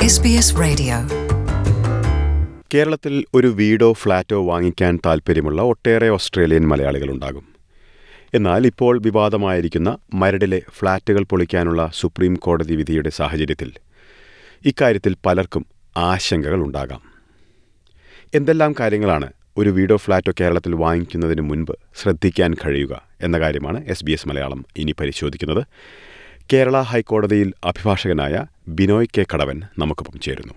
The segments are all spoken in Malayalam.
SBS Radio. കേരളത്തിൽ ഒരു വീടോ ഫ്ളാറ്റോ വാങ്ങിക്കാൻ താൽപ്പര്യമുള്ള ഒട്ടേറെ ഓസ്ട്രേലിയൻ മലയാളികളുണ്ടാകും എന്നാൽ ഇപ്പോൾ വിവാദമായിരിക്കുന്ന മരടിലെ ഫ്ളാറ്റുകൾ പൊളിക്കാനുള്ള സുപ്രീം കോടതി വിധിയുടെ സാഹചര്യത്തിൽ ഇക്കാര്യത്തിൽ പലർക്കും ആശങ്കകളുണ്ടാകാം എന്തെല്ലാം കാര്യങ്ങളാണ് ഒരു വീടോ ഫ്ളാറ്റോ കേരളത്തിൽ വാങ്ങിക്കുന്നതിന് മുൻപ് ശ്രദ്ധിക്കാൻ കഴിയുക എന്ന കാര്യമാണ് എസ് ബി എസ് മലയാളം ഇനി പരിശോധിക്കുന്നത് കേരള ഹൈക്കോടതിയിൽ അഭിഭാഷകനായ ബിനോയ് കെ കടവൻ നമുക്കൊപ്പം ചേരുന്നു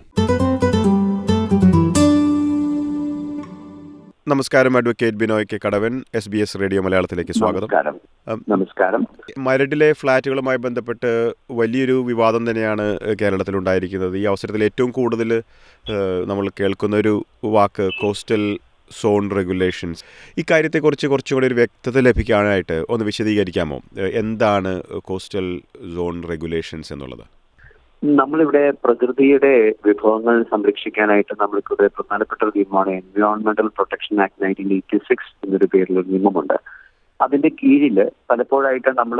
നമസ്കാരം advocate Binoy K Kadavan S B S radio മലയാളത്തിലേക്ക് സ്വാഗതം നമസ്കാരം ഉം. നമസ്കാരം മരടിലെ ഫ്ളാറ്റുകളുമായി ബന്ധപ്പെട്ട് വലിയൊരു വിവാദം തന്നെയാണ് കേരളത്തിലുണ്ടായിരിക്കുന്നത് ഈ അവസരത്തിൽ ഏറ്റവും കൂടുതൽ ഏഹ്, നമ്മൾ കേൾക്കുന്ന ഒരു വാക്ക് കോസ്റ്റൽ സോൺ റെഗുലേഷൻസ് ഇക്കാര്യത്തെക്കുറിച്ച് കുറച്ചുകൂടി ഒരു വ്യക്തത ലഭിക്കാനായിട്ട് ഒന്ന് വിശദീകരിക്കാമോ ഏഹ്, എന്താണ് കോസ്റ്റൽ സോൺ റെഗുലേഷൻസ് എന്നുള്ളത് നമ്മളിവിടെ പ്രകൃതിയുടെ വിഭവങ്ങൾ സംരക്ഷിക്കാനായിട്ട് നമ്മൾക്കിവിടെ പ്രധാനപ്പെട്ട ഒരു നിയമമാണ് എൻവയോൺമെന്റൽ protection act nineteen eighty six എന്നൊരു പേരിലൊരു നിയമമുണ്ട് അതിന്റെ കീഴിൽ പലപ്പോഴായിട്ട് നമ്മൾ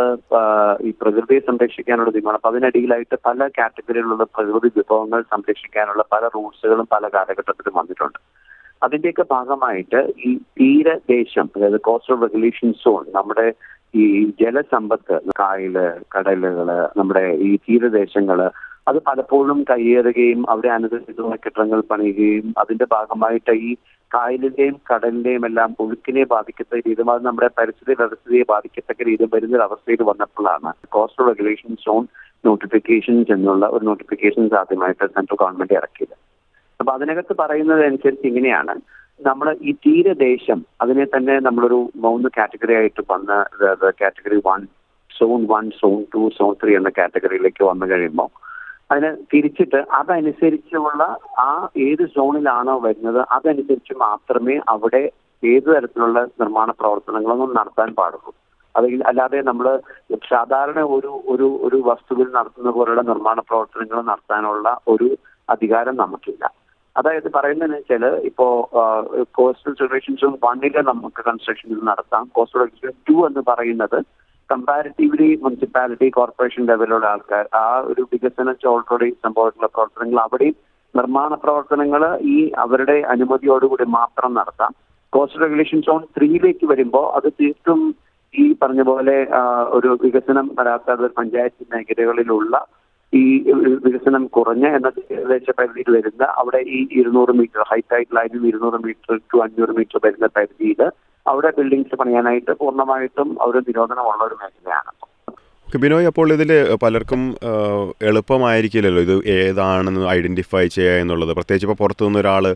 ഈ പ്രകൃതിയെ സംരക്ഷിക്കാനുള്ള നിയമമാണ് അപ്പൊ അതിനടിയിലായിട്ട് പല കാറ്റഗറിയിലുള്ള പ്രകൃതി വിഭവങ്ങൾ സംരക്ഷിക്കാനുള്ള പല റൂൾസുകളും പല കാലഘട്ടത്തിലും വന്നിട്ടുണ്ട് അതിന്റെയൊക്കെ ഭാഗമായിട്ട് ഈ തീരദേശം അതായത് കോസ്റ്റൽ റെഗുലേഷൻ സോൺ നമ്മുടെ ഈ ജലസമ്പത്ത് കായല് കടലുകള് നമ്മുടെ ഈ തീരദേശങ്ങള് അത് പലപ്പോഴും കയ്യേറുകയും അവിടെ അനുസരിച്ചുള്ള കെട്ടിടങ്ങൾ പണിയുകയും അതിന്റെ ഭാഗമായിട്ട് ഈ കായലിന്റെയും കടലിന്റെയും എല്ലാം ഒഴുക്കിനെ ബാധിക്കത്തക്ക രീതിയിൽ അത് നമ്മുടെ പരിസ്ഥിതി വ്യവസ്ഥയെ ബാധിക്കത്തക്ക രീതിയിൽ വരുന്ന ഒരു അവസ്ഥയിൽ വന്നപ്പോഴാണ് കോസ്റ്റൽ റെഗുലേഷൻ സോൺ നോട്ടിഫിക്കേഷൻസ് എന്നുള്ള ഒരു നോട്ടിഫിക്കേഷൻസ് ആദ്യമായിട്ട് സെൻട്രൽ ഗവൺമെന്റ് ഇറക്കിയത് അപ്പൊ അതിനകത്ത് പറയുന്നത് അനുസരിച്ച് ഇങ്ങനെയാണ് നമ്മൾ ഈ തീരദേശം അതിനെ തന്നെ നമ്മളൊരു മൂന്ന് കാറ്റഗറി ആയിട്ട് വന്ന് category one zone one zone two zone three എന്ന കാറ്റഗറിയിലേക്ക് വന്നു കഴിയുമ്പോൾ അതിനെ തിരിച്ചിട്ട് അതനുസരിച്ചുള്ള ആ ഏത് സോണിലാണോ വരുന്നത് അതനുസരിച്ച് മാത്രമേ അവിടെ ഏത് തരത്തിലുള്ള നിർമ്മാണ പ്രവർത്തനങ്ങളൊന്നും നടത്താൻ പാടുള്ളൂ അത് അല്ലാതെ നമ്മൾ സാധാരണ ഒരു ഒരു ഒരു വസ്തുവിൽ നടത്തുന്ന പോലുള്ള നിർമ്മാണ പ്രവർത്തനങ്ങൾ നടത്താനുള്ള ഒരു അധികാരം നമുക്കില്ല അതായത് പറയുന്നതെന്ന് വെച്ചാൽ ഇപ്പോ കോസ്റ്റൽ റെഗുലേഷൻസ് വണ്ണില് നമുക്ക് കൺസ്ട്രക്ഷൻ നടത്താം കോസ്റ്റൽ റെഗുലേഷൻ ടു എന്ന് പറയുന്നത് കമ്പാരിറ്റീവ്ലി മുനിസിപ്പാലിറ്റി കോർപ്പറേഷൻ ലെവലുള്ള ആൾക്കാർ ആ ഒരു വികസന ഓൾറെഡി സംഭവത്തിലുള്ള പ്രവർത്തനങ്ങൾ അവിടെയും നിർമ്മാണ പ്രവർത്തനങ്ങൾ ഈ അവരുടെ അനുമതിയോടുകൂടി മാത്രം നടത്താം കോസ്റ്റൽ റെഗുലേഷൻ സോൺ ത്രീയിലേക്ക് വരുമ്പോൾ അത് തീർത്തും ഈ പറഞ്ഞ പോലെ ആ, ഒരു വികസനം വരാത്ത ഒരു പഞ്ചായത്ത് മേഖലകളിലുള്ള ഈ വികസനം കുറഞ്ഞ എന്ന ഏകദേശ പരിധിയിൽ വരുന്ന അവിടെ ഈ ഇരുന്നൂറ് മീറ്റർ ഹൈറ്റ് ആയിട്ട് ലൈനിൽ ഇരുന്നൂറ് മീറ്റർ ടു അഞ്ഞൂറ് മീറ്റർ വരുന്ന പരിധിയിൽ അവിടെ ബിൽഡിങ്സ് പണിയാനായിട്ട് പൂർണ്ണമായിട്ടും ഒരു നിരോധനമുള്ള ഒരു മേഖലയാണ് ഓക്കെ, ബിനോയ് അപ്പോൾ ഇതിൽ പലർക്കും ഏഹ്, എളുപ്പമായിരിക്കില്ലല്ലോ ഇത് ഏതാണെന്ന് ഐഡൻറ്റിഫൈ ചെയ്യുക എന്നുള്ളത് പ്രത്യേകിച്ച് ഇപ്പോൾ പുറത്തുനിന്ന് ഒരാൾ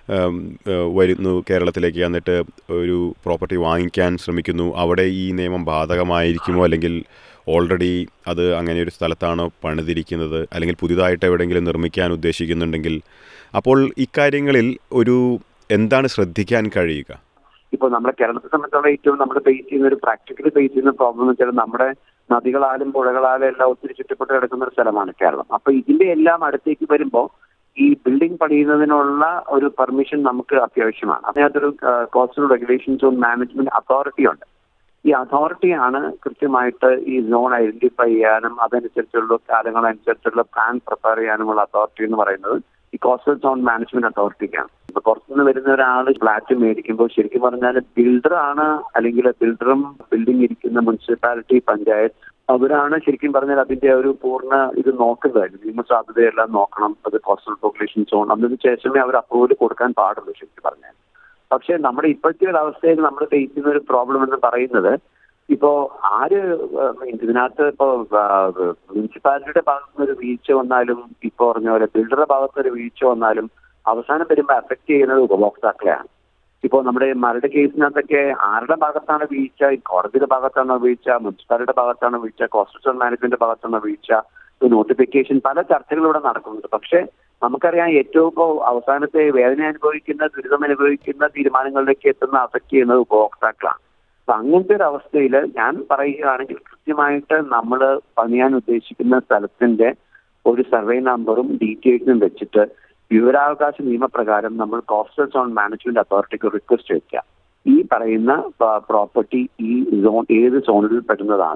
വരുന്നു കേരളത്തിലേക്ക് എന്നിട്ട് ഒരു പ്രോപ്പർട്ടി വാങ്ങിക്കാൻ ശ്രമിക്കുന്നു അവിടെ ഈ നിയമം ബാധകമായിരിക്കുമോ അല്ലെങ്കിൽ ഓൾറെഡി അത് അങ്ങനെ ഒരു സ്ഥലത്താണോ പണിതിരിക്കുന്നത് അല്ലെങ്കിൽ പുതിയതായിട്ട് എവിടെയെങ്കിലും നിർമ്മിക്കാൻ ഉദ്ദേശിക്കുന്നുണ്ടെങ്കിൽ അപ്പോൾ ഇക്കാര്യങ്ങളിൽ ഒരു എന്താണ് ശ്രദ്ധിക്കാൻ കഴിയുക ഇപ്പോൾ നമ്മുടെ കേരളത്തെ സംബന്ധിച്ചുള്ള ഏറ്റവും നമ്മൾ ഫേസ് ചെയ്യുന്ന ഒരു പ്രാക്ടിക്കലി ഫേസ് ചെയ്യുന്ന പ്രോബ്ലം എന്ന് വെച്ചാൽ നമ്മുടെ നദികളാലും പുഴകളാലും എല്ലാം ഒത്തിരി ചുറ്റപ്പെട്ട് കിടക്കുന്ന ഒരു സ്ഥലമാണ് കേരളം അപ്പൊ ഇതിന്റെ എല്ലാം അടുത്തേക്ക് വരുമ്പോൾ ഈ ബിൽഡിംഗ് പണിയുന്നതിനുള്ള ഒരു പെർമിഷൻ നമുക്ക് അത്യാവശ്യമാണ് അതിനകത്തൊരു coastal regulation zone management authority ഉണ്ട് ഈ അതോറിറ്റിയാണ് കൃത്യമായിട്ട് ഈ സോൺ ഐഡന്റിഫൈ ചെയ്യാനും അതനുസരിച്ചുള്ള കാലങ്ങളനുസരിച്ചുള്ള പ്ലാൻ പ്രിപ്പയർ ചെയ്യാനുമുള്ള അതോറിറ്റി എന്ന് പറയുന്നത് ഈ കോസ്റ്റൽ സോൺ മാനേജ്മെന്റ് അതോറിറ്റിക്കാണ് ഇപ്പൊ പുറത്തുനിന്ന് വരുന്ന ഒരാൾ ഫ്ലാറ്റ് മേടിക്കുമ്പോൾ ശരിക്കും പറഞ്ഞാൽ ബിൽഡർ ആണ് അല്ലെങ്കിൽ ബിൽഡറും ബിൽഡിംഗ് ഇരിക്കുന്ന മുനിസിപ്പാലിറ്റി പഞ്ചായത്ത് അവരാണ് ശരിക്കും പറഞ്ഞാൽ അതിന്റെ ഒരു പൂർണ്ണ ഇത് നോക്കുന്നത് നിയമ സാധ്യതയെല്ലാം നോക്കണം അത് കോസ്റ്റൽ പോപ്പുലേഷൻ സോൺ അതിന് ശേഷമേ അവർ അപ്രൂവൽ കൊടുക്കാൻ പാടുള്ളൂ ശരിക്കും പറഞ്ഞാൽ പക്ഷെ നമ്മുടെ ഇപ്പോഴത്തെ ഒരു അവസ്ഥയിൽ നമ്മൾ ഫേസ് ചെയ്യുന്ന ഒരു പ്രോബ്ലം എന്ന് പറയുന്നത് ഇപ്പോ ആര് ഏഹ്, ഇതിനകത്ത് ഇപ്പോ മുനിസിപ്പാലിറ്റിയുടെ ഭാഗത്ത് നിന്ന് ഒരു വീഴ്ച വന്നാലും ഇപ്പോ പറഞ്ഞ പോലെ ബിൽഡറുടെ ഭാഗത്ത് ഒരു വീഴ്ച വന്നാലും അവസാനം വരുമ്പോൾ അഫക്ട് ചെയ്യുന്നത് ഉപഭോക്താക്കളെയാണ് ഇപ്പോൾ നമ്മുടെ മരട് കേസിനകത്തൊക്കെ ആരുടെ ഭാഗത്താണ് വീഴ്ച ഈ കോടതിയുടെ ഭാഗത്താണോ വീഴ്ച മുനിസിപ്പാലിറ്റിയുടെ ഭാഗത്താണോ വീഴ്ച കോൺസ്റ്റിറ്റ്യൂഷൻ മാനേജ്മെന്റിന്റെ ഭാഗത്താണോ വീഴ്ച നോട്ടിഫിക്കേഷൻ പല ചർച്ചകളും ഇവിടെ നടക്കുന്നുണ്ട് പക്ഷെ നമുക്കറിയാം ഏറ്റവും ഇപ്പോൾ അവസാനത്തെ വേദന അനുഭവിക്കുന്ന ദുരിതം അനുഭവിക്കുന്ന തീരുമാനങ്ങളിലേക്ക് എത്തുന്ന അഫക്ട് ചെയ്യുന്നത് ഉപഭോക്താക്കളാണ് അപ്പൊ അങ്ങനത്തെ ഒരു അവസ്ഥയിൽ ഞാൻ പറയുകയാണെങ്കിൽ കൃത്യമായിട്ട് നമ്മൾ പണിയാൻ ഉദ്ദേശിക്കുന്ന സ്ഥലത്തിന്റെ ഒരു സർവേ നമ്പറും ഡീറ്റെയിൽസും വെച്ചിട്ട് വിവരാവകാശ നിയമപ്രകാരം നമ്മൾ കോസ്റ്റൽ സോൺ മാനേജ്മെന്റ് അതോറിറ്റിക്ക് റിക്വസ്റ്റ് വെക്കുക ഈ പറയുന്ന പ്രോപ്പർട്ടി ഈ സോൺ ഏത് സോണിൽ പെടുന്നതാണ്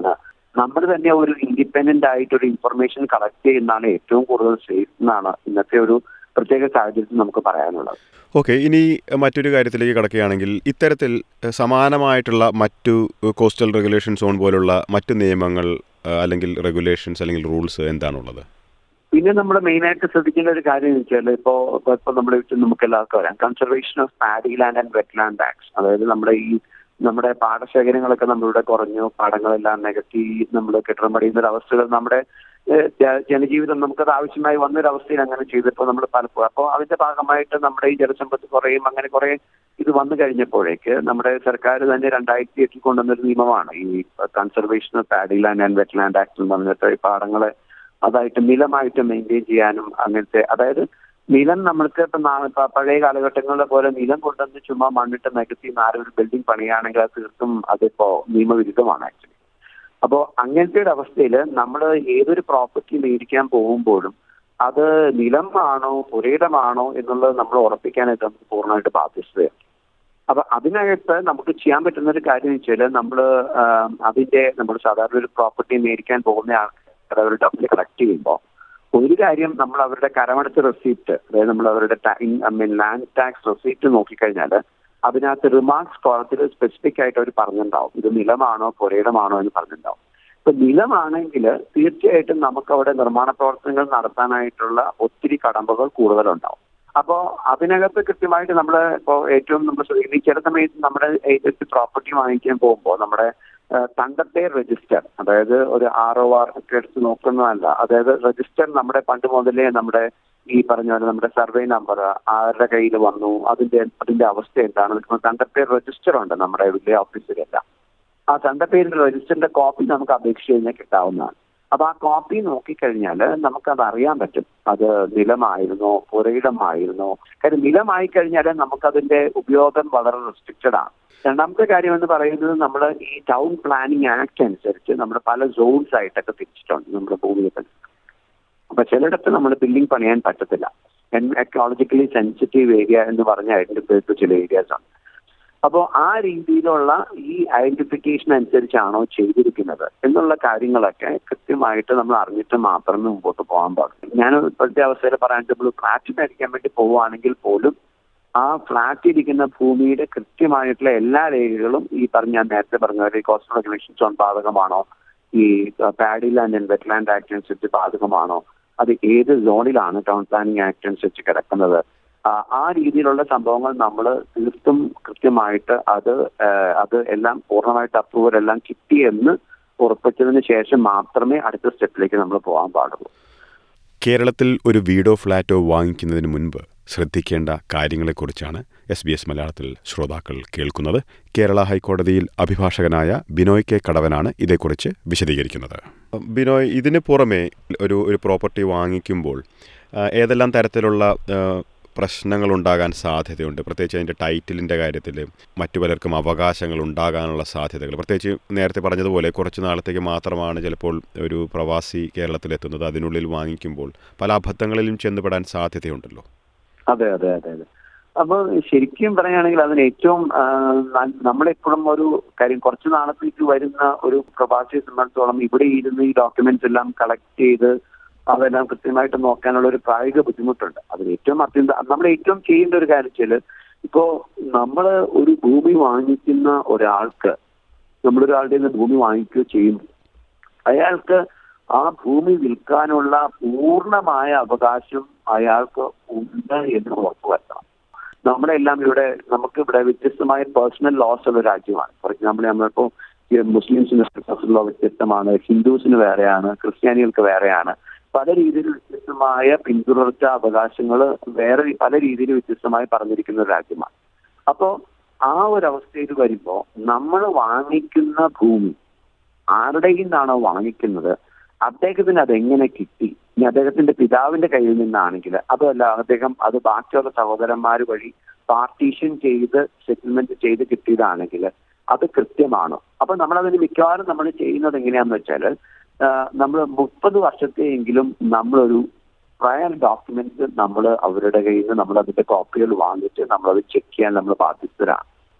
നമ്മൾ തന്നെ ഒരു ഇൻഡിപെൻഡന്റ് ആയിട്ട് ഒരു ഇൻഫർമേഷൻ കളക്ട് ചെയ്യുന്നതാണ് ഏറ്റവും കൂടുതൽ സേഫ് എന്നാണ് ഇന്നത്തെ ഒരു പ്രത്യേക സാഹചര്യത്തിൽ നമുക്ക് പറയാനുള്ളത് ഓക്കെ ഇനി മറ്റൊരു കാര്യത്തിലേക്ക് കടക്കുകയാണെങ്കിൽ ഇത്തരത്തിൽ സമാനമായിട്ടുള്ള മറ്റു കോസ്റ്റൽ റെഗുലേഷൻ സോൺ പോലുള്ള മറ്റു നിയമങ്ങൾ ആ, അല്ലെങ്കിൽ റെഗുലേഷൻസ് അല്ലെങ്കിൽ റൂൾസ് എന്താണുള്ളത് പിന്നെ നമ്മൾ മെയിൻ ആയിട്ട് ശ്രദ്ധിക്കേണ്ട ഒരു കാര്യം എന്ന് വെച്ചാൽ ഇപ്പോ ഇപ്പൊ നമ്മുടെ വീട്ടിൽ നമുക്ക് എല്ലാവർക്കും അറിയാം conservation of paddy land and wetland acts അതായത് നമ്മുടെ ഈ നമ്മുടെ പാടശേഖരങ്ങളൊക്കെ നമ്മളിവിടെ കുറഞ്ഞു പാടങ്ങളെല്ലാം നികത്തി നമ്മൾ കെട്ടിടം പണിയുന്ന ഒരു അവസ്ഥകൾ നമ്മുടെ ഏഹ്, ജ- ജനജീവിതം നമുക്കത് ആവശ്യമായി വന്നൊരു അവസ്ഥയിൽ അങ്ങനെ ചെയ്തപ്പോൾ നമ്മൾ പലപ്പോഴും അപ്പോൾ അതിന്റെ ഭാഗമായിട്ട് നമ്മുടെ ഈ ജലസമ്പത്ത് കുറയും അങ്ങനെ കുറെ ഇത് വന്നു കഴിഞ്ഞപ്പോഴേക്ക് നമ്മുടെ സർക്കാർ തന്നെ രണ്ടായിരത്തി എട്ടിൽ കൊണ്ടുവന്നൊരു നിയമമാണ് ഈ conservation of paddy land and wetland act എന്ന് പറഞ്ഞിട്ട് ഈ പാടങ്ങളെ അതായിട്ട് നിലമായിട്ട് മെയിൻറ്റെയിൻ ചെയ്യാനും അങ്ങനത്തെ അതായത് നിലം നമ്മൾക്ക് ഇപ്പൊ നാ- ഇപ്പൊ പഴയ കാലഘട്ടങ്ങളിലെ പോലെ നിലം കൊണ്ടുവന്ന് ചുമ്മാ മണ്ണിട്ട് നികത്തി നാല് ഒരു ബിൽഡിംഗ് പണിയാണെങ്കിൽ അത് തീർത്തും അതിപ്പോ നിയമവിരുദ്ധമാണ് ആക്ച്വലി അപ്പോ അങ്ങനത്തെ ഒരു അവസ്ഥയിൽ നമ്മൾ ഏതൊരു പ്രോപ്പർട്ടി മേടിക്കാൻ പോകുമ്പോഴും അത് നിലം ആണോ പുരയിടമാണോ എന്നുള്ളത് നമ്മൾ ഉറപ്പിക്കാനായിട്ട് നമുക്ക് പൂർണ്ണമായിട്ട് ബാധ്യസ്ഥതയാണ് അപ്പൊ അതിനകത്ത് നമുക്ക് ചെയ്യാൻ പറ്റുന്ന ഒരു കാര്യം വെച്ചാൽ നമ്മൾ അതിന്റെ നമ്മൾ സാധാരണ ഒരു പ്രോപ്പർട്ടി മേടിക്കാൻ പോകുന്ന ആൾക്കാർ അവർ ഡബിൾ കളക്ട് ചെയ്യുമ്പോൾ ഒരു കാര്യം നമ്മൾ അവരുടെ കരമടച്ച റെസീപ്റ്റ് അതായത് നമ്മൾ അവരുടെ മീൻ ലാൻഡ് ടാക്സ് റെസീപ്റ്റ് നോക്കിക്കഴിഞ്ഞാൽ അതിനകത്ത് റിമാർക്സ് കോളത്തിൽ സ്പെസിഫിക് ആയിട്ട് അവർ പറഞ്ഞിട്ടുണ്ടാവും ഇത് നിലമാണോ പുരയിടമാണോ എന്ന് പറഞ്ഞിട്ടുണ്ടാവും ഇപ്പൊ നിലമാണെങ്കിൽ തീർച്ചയായിട്ടും നമുക്ക് അവിടെ നിർമ്മാണ പ്രവർത്തനങ്ങൾ നടത്താനായിട്ടുള്ള ഒത്തിരി കടമ്പകൾ കൂടുതലുണ്ടാവും അപ്പോ അതിനകത്ത് കൃത്യമായിട്ട് നമ്മൾ ഇപ്പോൾ ഏറ്റവും നമ്മൾ ശ്രദ്ധിക്കുന്നത് ചില സമയത്ത് നമ്മുടെ ഏജൻസി പ്രോപ്പർട്ടി വാങ്ങിക്കാൻ പോകുമ്പോൾ നമ്മുടെ തണ്ടത്തെ രജിസ്റ്റർ അതായത് ഒരു ആർ ഒ ആർ ഒക്കെ എടുത്ത് നോക്കുന്നതല്ല അതായത് രജിസ്റ്റർ നമ്മുടെ പണ്ട് മുതലേ നമ്മുടെ ഈ പറഞ്ഞ പോലെ നമ്മുടെ സർവേ നമ്പർ ആരുടെ കയ്യിൽ വന്നു അതിന്റെ അതിന്റെ അവസ്ഥ എന്താണ് തണ്ടത്തെ രജിസ്റ്റർ ഉണ്ട് നമ്മുടെ വില്ലേജ് ഓഫീസിലെല്ലാം ആ തണ്ടപ്പേരിന്റെ രജിസ്റ്ററിന്റെ കോപ്പി നമുക്ക് അപേക്ഷ കഴിഞ്ഞാൽ കിട്ടാവുന്നതാണ് അപ്പൊ ആ കോപ്പി നോക്കിക്കഴിഞ്ഞാൽ നമുക്കത് അറിയാൻ പറ്റും അത് നിലമായിരുന്നോ പുരയിടമായിരുന്നോ കാര്യം നിലമായി കഴിഞ്ഞാൽ നമുക്കതിന്റെ ഉപയോഗം വളരെ റെസ്ട്രിക്റ്റഡ് ആണ് രണ്ടാമത്തെ കാര്യം എന്ന് പറയുന്നത് നമ്മൾ ഈ ടൗൺ പ്ലാനിങ് ആക്ട് അനുസരിച്ച് നമ്മൾ പല സോൺസ് ആയിട്ടൊക്കെ തിരിച്ചിട്ടുണ്ട് നമ്മുടെ ഭൂമിയെ തന്നെ അപ്പൊ ചിലയിടത്ത് നമ്മൾ ബിൽഡിംഗ് പണിയാൻ പറ്റത്തില്ല എക്കോളജിക്കലി സെൻസിറ്റീവ് ഏരിയ എന്ന് പറഞ്ഞ ഐഡന്റിഫൈ ചില ഏരിയാസ് ആണ് അപ്പോൾ ആ രീതിയിലുള്ള ഈ ഐഡന്റിഫിക്കേഷൻ അനുസരിച്ചാണോ ചെയ്തിരിക്കുന്നത് എന്നുള്ള കാര്യങ്ങളൊക്കെ കൃത്യമായിട്ട് നമ്മൾ അറിഞ്ഞിട്ട് മാത്രമേ മുമ്പോട്ട് പോകാൻ പാടുള്ളൂ ഞാൻ ഇപ്പോഴത്തെ അവസ്ഥയിൽ പറയാൻ നമ്മൾ ഫ്ലാറ്റ് മേടിക്കാൻ വേണ്ടി പോവുകയാണെങ്കിൽ പോലും ആ ഫ്ലാറ്റ് ഇരിക്കുന്ന ഭൂമിയുടെ കൃത്യമായിട്ടുള്ള എല്ലാ രേഖകളും ഈ പറഞ്ഞ ഞാൻ നേരത്തെ പറഞ്ഞ പോലെ കോസ്റ്റൽ റെഗുലേഷൻസ് ഓൺ ബാധകമാണോ ഈ paddy land and wetland act അനുസരിച്ച് ബാധകമാണോ അത് ഏത് സോണിലാണ് ടൗൺ പ്ലാനിങ് ആക്ട് അനുസരിച്ച് കിടക്കുന്നത് ആ, ആ രീതിയിലുള്ള സംഭവങ്ങൾ നമ്മൾ തീർത്തും കൃത്യമായിട്ട് അത് ആ, അത് എല്ലാം പൂർണ്ണമായിട്ട് അപ്രൂവൽ എല്ലാം കിട്ടിയെന്ന് ഉറപ്പിച്ചതിന് ശേഷം മാത്രമേ അടുത്ത സ്റ്റെപ്പിലേക്ക് നമ്മൾ പോകാൻ പാടുള്ളൂ കേരളത്തിൽ ഒരു വീടോ ഫ്ലാറ്റോ വാങ്ങിക്കുന്നതിന് മുൻപ് ശ്രദ്ധിക്കേണ്ട കാര്യങ്ങളെക്കുറിച്ചാണ് എസ് ബി എസ് മലയാളത്തിൽ ശ്രോതാക്കൾ കേൾക്കുന്നത് കേരള ഹൈക്കോടതിയിൽ അഭിഭാഷകനായ ബിനോയ് കെ കടവനാണ് ഇതേക്കുറിച്ച് വിശദീകരിക്കുന്നത് ബിനോയ് ഇതിന് പുറമെ ഒരു ഒരു പ്രോപ്പർട്ടി വാങ്ങിക്കുമ്പോൾ ആ, ഏതെല്ലാം തരത്തിലുള്ള ആ, പ്രശ്നങ്ങൾ ഉണ്ടാകാൻ സാധ്യതയുണ്ട് പ്രത്യേകിച്ച് അതിൻ്റെ ടൈറ്റിലിൻ്റെ കാര്യത്തിൽ മറ്റു പലർക്കും അവകാശങ്ങൾ ഉണ്ടാകാനുള്ള സാധ്യതകൾ പ്രത്യേകിച്ച് നേരത്തെ പറഞ്ഞതുപോലെ കുറച്ച് നാളത്തേക്ക് മാത്രമാണ് ചിലപ്പോൾ ഒരു പ്രവാസി കേരളത്തിലെത്തുന്നത് അതിനുള്ളിൽ വാങ്ങിക്കുമ്പോൾ പല അബദ്ധങ്ങളിലും ചെന്നുപെടാൻ സാധ്യതയുണ്ടല്ലോ അതെ അതെ അതെ അതെ അപ്പൊ ശരിക്കും പറയുകയാണെങ്കിൽ അതിന് ഏറ്റവും ആ, ന- നമ്മളെപ്പോഴും ഒരു കാര്യം കുറച്ച് നാളത്തേക്ക് വരുന്ന ഒരു പ്രവാസിയെ സംബന്ധിച്ചോളം ഇവിടെ ഇരുന്ന് ഈ ഡോക്യുമെന്റ്സ് എല്ലാം കളക്ട് ചെയ്ത് അതെല്ലാം കൃത്യമായിട്ട് നോക്കാനുള്ള ഒരു പ്രായോഗിക ബുദ്ധിമുട്ടുണ്ട് അതിന് ഏറ്റവും അത്യന്തം നമ്മൾ ഏറ്റവും ചെയ്യേണ്ട ഒരു കാര്യം വെച്ചാല് ഇപ്പോ നമ്മൾ ഒരു ഭൂമി വാങ്ങിക്കുന്ന ഒരാൾക്ക് നമ്മളൊരാളുടെ നിന്ന് ഭൂമി വാങ്ങിക്കുകയോ ചെയ്യുന്നു അയാൾക്ക് ആ ഭൂമി വിൽക്കാനുള്ള പൂർണ്ണമായ അവകാശം അയാൾക്ക് ഉണ്ട് എന്ന് ഉറപ്പുവരുത്തണം നമ്മളെല്ലാം ഇവിടെ നമുക്ക് ഇവിടെ വ്യത്യസ്തമായ പേഴ്സണൽ ലോസ് ഉള്ള രാജ്യമാണ് ഫോർ എക്സാമ്പിൾ നമ്മളിപ്പോ ഈ മുസ്ലിംസിന് പേഴ്സണൽ ലോ വ്യത്യസ്തമാണ് ഹിന്ദുസിന് വേറെയാണ് ക്രിസ്ത്യാനികൾക്ക് വേറെയാണ് പല രീതിയിൽ വ്യത്യസ്തമായ പിന്തുടർച്ച അവകാശങ്ങൾ വേറെ പല രീതിയിൽ വ്യത്യസ്തമായി പറഞ്ഞിരിക്കുന്ന ഒരു രാജ്യമാണ് അപ്പോ ആ ഒരു അവസ്ഥയിൽ വരുമ്പോ നമ്മൾ വാങ്ങിക്കുന്ന ഭൂമി ആരുടെ നിന്നാണോ വാങ്ങിക്കുന്നത് അദ്ദേഹത്തിന് അതെങ്ങനെ കിട്ടി ഇനി അദ്ദേഹത്തിന്റെ പിതാവിന്റെ കയ്യിൽ നിന്നാണെങ്കിൽ അതല്ല അദ്ദേഹം അത് ബാക്കിയുള്ള സഹോദരന്മാർ വഴി പാർട്ടീഷൻ ചെയ്ത് സെറ്റിൽമെന്റ് ചെയ്ത് കിട്ടിയതാണെങ്കിൽ അത് കൃത്യമാണ് അപ്പൊ നമ്മളതിന് മിക്കവാറും നമ്മൾ ചെയ്യുന്നത് എങ്ങനെയാന്ന് വെച്ചാൽ നമ്മൾ മുപ്പത് വർഷത്തെയെങ്കിലും നമ്മളൊരു പ്രയർ ഡോക്യുമെന്റ്സ് നമ്മൾ അവരുടെ കയ്യിൽ നിന്ന് നമ്മൾ അതിന്റെ കോപ്പികൾ വാങ്ങിച്ച് നമ്മളത് ചെക്ക് ചെയ്യാൻ നമ്മൾ ബാധ്യസ്ഥരാണ്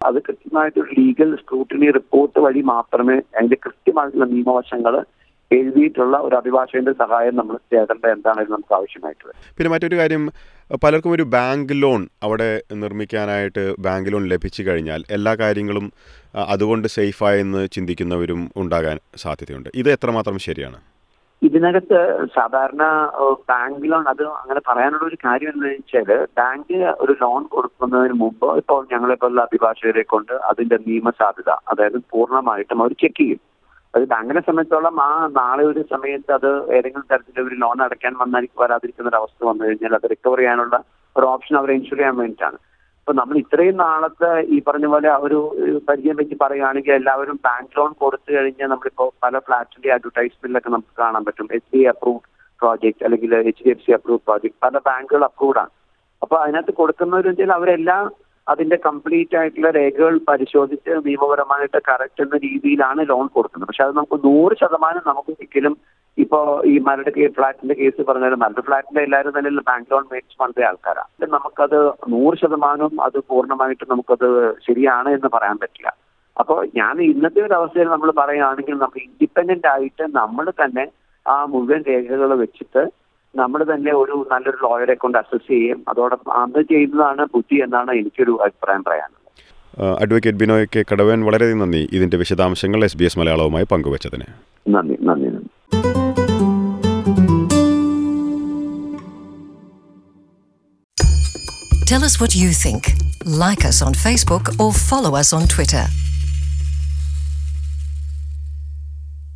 അത് കൃത്യമായിട്ടൊരു ലീഗൽ സ്ക്രൂട്ടിനി റിപ്പോർട്ട് വഴി മാത്രമേ അതിന്റെ കൃത്യമായിട്ടുള്ള നിയമവശങ്ങൾ എഴുതിയിട്ടുള്ള ഒരു അഭിഭാഷകന്റെ സഹായം നമ്മൾ തേടേണ്ട എന്താണെന്ന് നമുക്ക് ആവശ്യമായിട്ട് വരും പിന്നെ മറ്റൊരു കാര്യം പലർക്കും ഒരു ബാങ്ക് ലോൺ അവിടെ നിർമ്മിക്കാനായിട്ട് ബാങ്ക് ലോൺ ലഭിച്ചു കഴിഞ്ഞാൽ എല്ലാ കാര്യങ്ങളും ആ, അതുകൊണ്ട് സേഫായെന്ന് ചിന്തിക്കുന്നവരും ഉണ്ടാകാൻ സാധ്യതയുണ്ട് ഇത് എത്രമാത്രം ശരിയാണ് ഇതിനകത്ത് സാധാരണ ഏഹ്, ബാങ്ക് ലോൺ അത് അങ്ങനെ പറയാനുള്ള ഒരു കാര്യം എന്ന് വെച്ചാല് ബാങ്ക് ഒരു ലോൺ കൊടുക്കുന്നതിന് മുമ്പ് ഇപ്പോൾ ഞങ്ങളെപ്പോലുള്ള അഭിഭാഷകരെ കൊണ്ട് അതിന്റെ നിയമസാധ്യത അതായത് പൂർണ്ണമായിട്ടും അവർ ചെക്ക് ചെയ്യും അത് ബാങ്കിനെ സംബന്ധിച്ചോളം ആ നാളെ ഒരു സമയത്ത് അത് ഏതെങ്കിലും തരത്തിൽ ഒരു ലോൺ അടയ്ക്കാൻ വന്നാൽ വരാതിരിക്കുന്ന ഒരു അവസ്ഥ വന്നു കഴിഞ്ഞാൽ അത് റിക്കവർ ചെയ്യാനുള്ള ഒരു ഓപ്ഷൻ അവരെ ഇൻഷുർ ചെയ്യാൻ വേണ്ടിയിട്ടാണ് അപ്പൊ നമ്മൾ ഇത്രയും നാളത്തെ ഈ പറഞ്ഞ പോലെ ആ ഒരു ഒരു പരിചയം വെച്ച് പറയുകയാണെങ്കിൽ എല്ലാവരും ബാങ്ക് ലോൺ കൊടുത്തു കഴിഞ്ഞാൽ നമ്മളിപ്പോ പല ഫ്ലാറ്റിന്റെ അഡ്വർടൈസ്മെന്റിലൊക്കെ നമുക്ക് കാണാൻ പറ്റും എച്ച് ഡി അപ്രൂവ്ഡ് പ്രോജക്ട് അല്ലെങ്കിൽ H D F C approved project പല ബാങ്കുകൾ അപ്രൂവ്ഡ് ആണ് അപ്പൊ അതിനകത്ത് കൊടുക്കുന്നവർ വെച്ചാൽ അവരെല്ലാം അതിന്റെ കംപ്ലീറ്റ് ആയിട്ടുള്ള രേഖകൾ പരിശോധിച്ച് നിയമപരമായിട്ട് കറക്റ്റ് എന്ന രീതിയിലാണ് ലോൺ കൊടുക്കുന്നത് പക്ഷെ അത് നമുക്ക് നൂറ് ശതമാനം നമുക്ക് ഒരിക്കലും ഇപ്പോ ഈ മരട് കേ ഫ്ലാറ്റിന്റെ കേസ് പറഞ്ഞാലും മരട് ഫ്ലാറ്റിന്റെ എല്ലാവരും തന്നെ ബാങ്ക് ലോൺ മേടിച്ച് പണിത ആൾക്കാരാണ് നമുക്കത് നൂറ് ശതമാനവും അത് പൂർണ്ണമായിട്ട് നമുക്കത് ശരിയാണ് എന്ന് പറയാൻ പറ്റില്ല അപ്പോൾ ഞാൻ ഇന്നത്തെ ഒരു അവസ്ഥയിൽ നമ്മൾ പറയുകയാണെങ്കിൽ നമ്മൾ ഇൻഡിപെൻഡന്റ് ആയിട്ട് നമ്മൾ തന്നെ ആ മുഴുവൻ രേഖകൾ വെച്ചിട്ട് നമ്മൾ തന്നെ ഒരു നല്ലൊരു ലോയറെ കൊണ്ട് അസസ് ചെയ്യും അതോടൊപ്പം അത് ചെയ്യുന്നതാണ് ബുദ്ധി എന്നാണ് എനിക്കൊരു അഭിപ്രായം പറയാനുള്ളത് ആ, അഡ്വക്കേറ്റ് ബിനോയ് കെ കടവൻ വളരെയധികം നന്ദി ഇതിൻ്റെ വിശദാംശങ്ങൾ എസ് ബി എസ് മലയാളവുമായി പങ്കുവച്ചതിന് നന്ദി നന്ദി നന്ദി Tell us what you think. Like us on Facebook or follow us on Twitter.